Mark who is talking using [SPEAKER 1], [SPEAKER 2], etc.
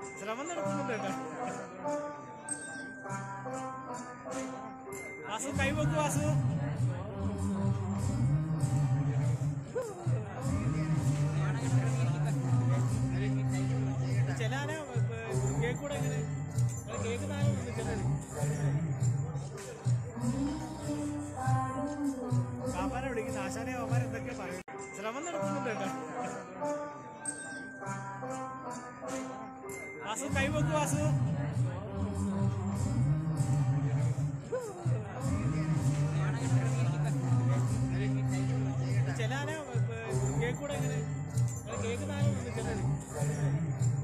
[SPEAKER 1] ശ്രമം നടത്തുന്നുണ്ട് കേട്ടോ വാസു കൈവെക്കു വാസു ചില ആന കേക്ക് കൂടെ എങ്ങനെ കേക്ക് താഴെ ചിലര് കാപ്പാനെ വിളിക്കുന്ന ആശാനെ അവന്മാർ എന്തൊക്കെ പറയും ശ്രമം നടത്തുന്നുണ്ട് കേട്ടോ വാസു കൈവെക്കു വാസു ചില ആന കേക്ക് കൂടെ എങ്ങനെ കേക്ക് താഴെ ചിലര്